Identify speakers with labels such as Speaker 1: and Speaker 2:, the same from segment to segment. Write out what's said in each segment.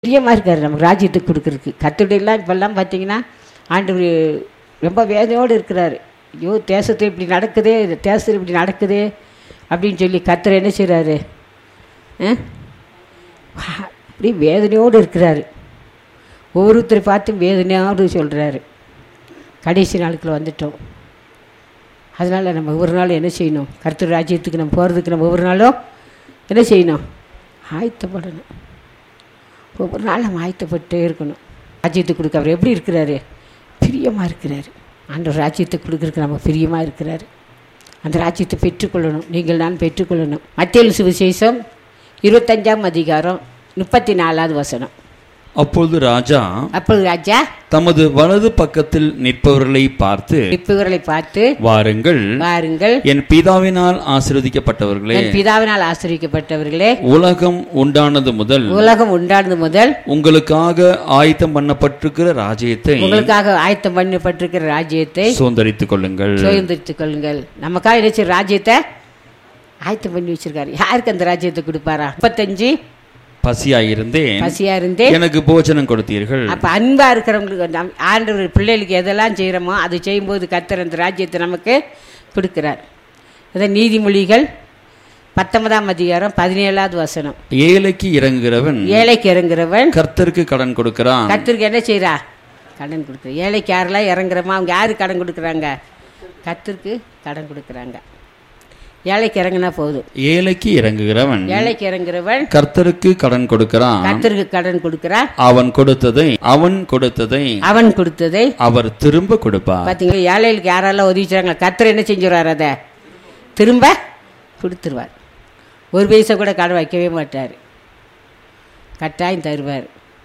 Speaker 1: பிரியமாக இருக்கார் நமக்கு ராஜ்யத்துக்கு கொடுக்குறதுக்கு கத்துடையெல்லாம் இப்போல்லாம் பார்த்தீங்கன்னா ஆண்டவர் ரொம்ப வேதனையோடு இருக்கிறாரு ஐயோ தேசத்தில் இப்படி நடக்குதே தேசத்தில் இப்படி நடக்குதே அப்படின்னு சொல்லி கத்தர் என்ன செய்கிறாரு அப்படி வேதனையோடு இருக்கிறாரு ஒவ்வொருத்தரை பார்த்து வேதனையோடு சொல்கிறாரு கடைசி நாளுக்குள்ள வந்துட்டோம் அதனால் நம்ம ஒவ்வொரு நாளும் என்ன செய்யணும் கர்த்தர் ராஜ்யத்துக்கு நம்ம போகிறதுக்கு நம்ம ஒவ்வொரு நாளும் என்ன செய்யணும் ஆயத்தப்படணும் ஒவ்வொரு நாள் நம்ம ஆயத்தப்பட்டே இருக்கணும் ராஜ்யத்தை கொடுக்க அவர் எப்படி இருக்கிறாரு பிரியமாக இருக்கிறாரு ஆண்டவர் ராஜ்யத்தை கொடுக்குறதுக்கு நம்ம பிரியமாக இருக்கிறாரு அந்த ராஜ்யத்தை பெற்றுக்கொள்ளணும் நீங்கள் நான் பெற்றுக்கொள்ளணும் மத்திய சுவிசேஷம் இருபத்தஞ்சாம் அதிகாரம் முப்பத்தி நாலாவது வசனம்
Speaker 2: அப்பொழுது ராஜா
Speaker 1: அப்பொழுது ராஜா
Speaker 2: தமது வலது பக்கத்தில் நிற்பவர்களை பார்த்து
Speaker 1: இப்புகளை பார்த்து
Speaker 2: வாருங்கள்
Speaker 1: வாருங்கள்
Speaker 2: என் பிதாவினால் ஆசீர்வதிக்கப்பட்டவர்களே
Speaker 1: என் பிதாவினால் ஆசிரியப்பட்டவர்களே
Speaker 2: உலகம் உண்டானது முதல்
Speaker 1: உலகம் உண்டானது முதல்
Speaker 2: உங்களுக்காக ஆயத்தம் பண்ணப்பட்டிருக்கிற ராஜ்யத்தை
Speaker 1: உங்களுக்காக ஆயத்தம் பண்ணப்பட்டிருக்கிற ராஜ்யத்தை
Speaker 2: சுதந்திரித்துக் கொள்ளுங்கள்
Speaker 1: சுதந்திரித்துக் கொள்ளுங்கள் நமக்காக நினைச்ச ராஜ்யத்தை ஆயத்தம் பண்ணி வச்சிருக்காரு யாருக்கு அந்த ராஜ்யத்தை கொடுப்பாரா முப்பத்தஞ்சு
Speaker 2: பசியாயிருந்தேன்
Speaker 1: பசியா இருந்தே
Speaker 2: எனக்கு போஜனம் கொடுத்தீர்கள்
Speaker 1: அப்ப அன்பா இருக்கிறவங்களுக்கு நம் ஆண்டவர் பிள்ளைகளுக்கு எதெல்லாம் செய்கிறோமோ அது செய்யும்போது கர்த்தர் அந்த ராஜ்யத்தை நமக்கு கொடுக்கிறார் அதான் நீதிமொழிகள் பத்தொன்பதாம் அதிகாரம் பதினேழாவது வசனம்
Speaker 2: ஏழைக்கு இறங்குகிறவன்
Speaker 1: ஏழைக்கு இறங்குறவன்
Speaker 2: கர்த்தருக்கு கடன் கொடுக்கிறான்
Speaker 1: கர்த்தருக்கு என்ன செய்றா கடன் கொடுக்குற ஏழைக்கு யாரெல்லாம் இறங்குறோமா அவங்க யாரு கடன் கொடுக்குறாங்க கர்த்தருக்கு கடன் கொடுக்குறாங்க ஏழைக்கு இறங்குனா போதும்
Speaker 2: ஏழைக்கு இறங்குகிறவன்
Speaker 1: ஏழைக்கு இறங்குறவன்
Speaker 2: கர்த்தருக்கு கடன் கொடுக்கிறான்
Speaker 1: கர்த்தருக்கு கடன் கொடுக்கிறான்
Speaker 2: அவன் கொடுத்ததை அவன் கொடுத்ததை
Speaker 1: அவன் கொடுத்ததை
Speaker 2: அவர் திரும்ப கொடுப்பார்
Speaker 1: பார்த்தீங்களா ஏழைகளுக்கு யாரெல்லாம் உதவி செய்கிறாங்க கர்த்தர் என்ன செஞ்சுருவார் அதை திரும்ப கொடுத்துருவார் ஒரு பைசா கூட கடன் வைக்கவே மாட்டார் கட்டாயம் தருவார்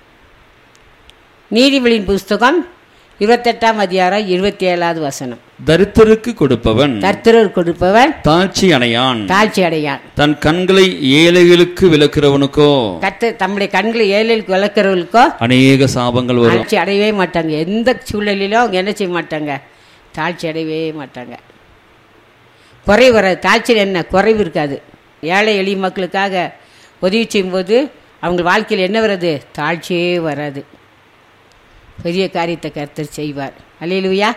Speaker 1: நீதிபதியின் புஸ்தகம் இருபத்தெட்டாம் அதிகாரம் இருபத்தி ஏழாவது வசனம்
Speaker 2: தரித்திற்கு கொடுப்பவன்
Speaker 1: கர்த்தர் கொடுப்பவன்
Speaker 2: தாழ்ச்சி அடையான்
Speaker 1: தாழ்ச்சி அடையான்
Speaker 2: தன் கண்களை ஏழைகளுக்கு விளக்குறவனுக்கோ
Speaker 1: கர்த்தர் தம்முடைய கண்களை ஏழைகளுக்கு வளர்க்குறவர்களுக்கோ
Speaker 2: அநேக சாபங்கள் வரும்
Speaker 1: தாழ்ச்சி அடையவே மாட்டாங்க எந்த சூழ்நிலையிலும் அவங்க என்ன செய்ய மாட்டாங்க தாழ்ச்சி அடையவே மாட்டாங்க குறைவு வராது தாழ்ச்சியில் என்ன குறைவு இருக்காது ஏழை எளிய மக்களுக்காக உதவி செய்யும்போது அவங்க வாழ்க்கையில் என்ன வராது தாழ்ச்சியே வராது பெரிய காரியத்தை கர்த்தர் செய்வார் அல்லேலூயா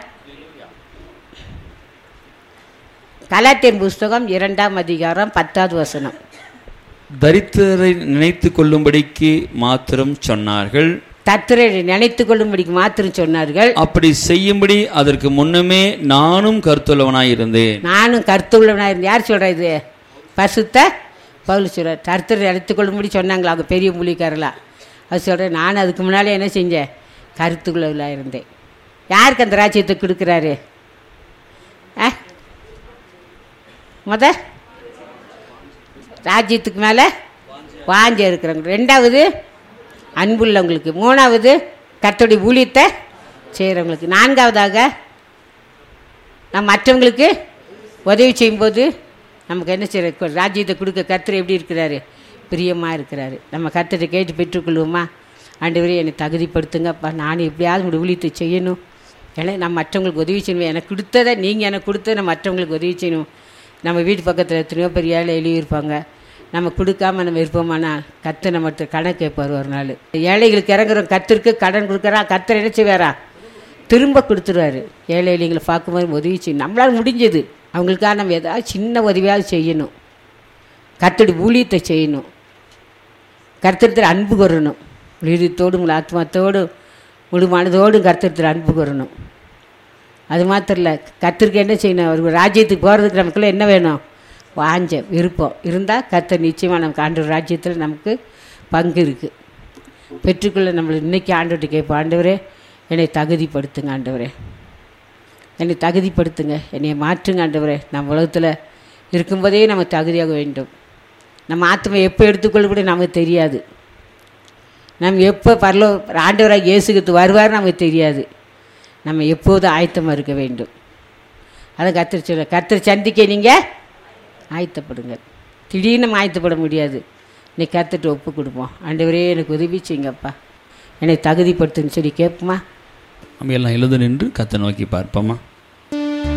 Speaker 1: கலாத்தியன் புஸ்தகம் இரண்டாம் அதிகாரம் பத்தாவது வசனம்
Speaker 2: தரித்திரரை நினைத்து கொள்ளும்படிக்கு மாத்திரம் சொன்னார்கள்
Speaker 1: தத்திரை நினைத்து கொள்ளும்படிக்கு மாத்திரம் சொன்னார்கள்
Speaker 2: அப்படி செய்யும்படி அதற்கு முன்னமே நானும் கருத்துள்ளவனாய் இருந்தேன்
Speaker 1: நானும் கருத்துள்ளவனாக இருந்தேன் யார் சொல்கிறா இது பசுத்த பவுல் சொல்கிறார் கருத்தரை எடுத்துக்கொள்ளும்படி சொன்னாங்களா அவங்க பெரிய மூலிக்காரலாம் அது சொல்கிறேன் நான் அதுக்கு முன்னாலே என்ன செஞ்சேன் கருத்துள்ளவளாக இருந்தேன் யாருக்கு அந்த ராஜ்யத்தை கொடுக்குறாரு ஆ முத ராஜ்யத்துக்கு மேலே வாஞ்ச இருக்கிறவங்க ரெண்டாவது அன்புள்ளவங்களுக்கு மூணாவது கர்த்தருடைய ஊழியத்தை செய்கிறவங்களுக்கு நான்காவதாக நம்ம மற்றவங்களுக்கு உதவி செய்யும்போது நமக்கு என்ன செய்யற ராஜ்யத்தை கொடுக்க கர்த்தர் எப்படி இருக்கிறாரு பிரியமாக இருக்கிறாரு நம்ம கர்த்தரை கேட்டு பெற்றுக்கொள்வோமா ஆண்டவரே என்னை தகுதிப்படுத்துங்கப்பா நான் எப்படியாவது உங்களுடைய ஊழியத்தை செய்யணும் ஏன்னா நான் மற்றவங்களுக்கு உதவி செய்யணும் எனக்கு கொடுத்ததை நீங்கள் எனக்கு கொடுத்ததை நான் மற்றவங்களுக்கு உதவி செய்யணும் நம்ம வீட்டு பக்கத்தில் எத்தனையோ பெரிய ஏழை எழுதியிருப்பாங்க நம்ம கொடுக்காம நம்ம இருப்போமானா கத்து நம்ம கடன் கேட்பார் ஒரு நாள் ஏழைகளுக்கு இறங்குறோம் கத்திற்கு கடன் கொடுக்குறா கத்தர் என்ன செய்வாரா திரும்ப கொடுத்துருவாரு ஏழை எளியங்களை பார்க்கும்போது உதவி செய்யணும் நம்மளால் முடிஞ்சது அவங்களுக்காக நம்ம ஏதாவது சின்ன உதவியாவது செய்யணும் கத்தடி ஊழியத்தை செய்யணும் கர்த்தத்தில் அன்பு கூறணும் உயிரத்தோடு உங்கள் ஆத்மாத்தோடு முழு மனதோடும் கர்த்தத்தில் அன்பு கூறணும் அது மாத்திரம் இல்லை கத்திரிக்கு என்ன செய்யணும் ஒரு ராஜ்யத்துக்கு போகிறதுக்கு நமக்குள்ள என்ன வேணும் வாஞ்ச விருப்பம் இருந்தால் கர்த்தர் நிச்சயமாக நமக்கு ஆண்டவர் ராஜ்யத்தில் நமக்கு பங்கு இருக்குது பெற்றுக்கொள்ள நம்மளை இன்றைக்கி ஆண்டவர்கிட்ட கேட்போம் ஆண்டவரே என்னை தகுதிப்படுத்துங்க ஆண்டவரே என்னை தகுதிப்படுத்துங்க என்னை மாற்றுங்க ஆண்டவரே நம்ம உலகத்தில் இருக்கும்போதே நம்ம தகுதியாக வேண்டும் நம்ம ஆத்மா எப்போ எடுத்துக்கொள்ள நமக்கு தெரியாது நம்ம எப்போ பரலோ ஆண்டவராக இயேசுக்கு வருவார் நமக்கு தெரியாது நம்ம எப்போதும் ஆயத்தமாக இருக்க வேண்டும் அதை கத்திரி சொல்ல கத்திரி சந்திக்க நீங்கள் ஆயத்தப்படுங்க திடீர்னு நம்ம ஆயத்தப்பட முடியாது நீ கற்றுட்டு ஒப்பு கொடுப்போம் ஆண்டவரே எனக்கு உதவி செய்யுங்கப்பா என்னை தகுதிப்படுத்துன்னு சொல்லி கேட்போமா
Speaker 2: நம்ம எல்லாம் எழுத நின்று கத்தை நோக்கி பார்ப்போமா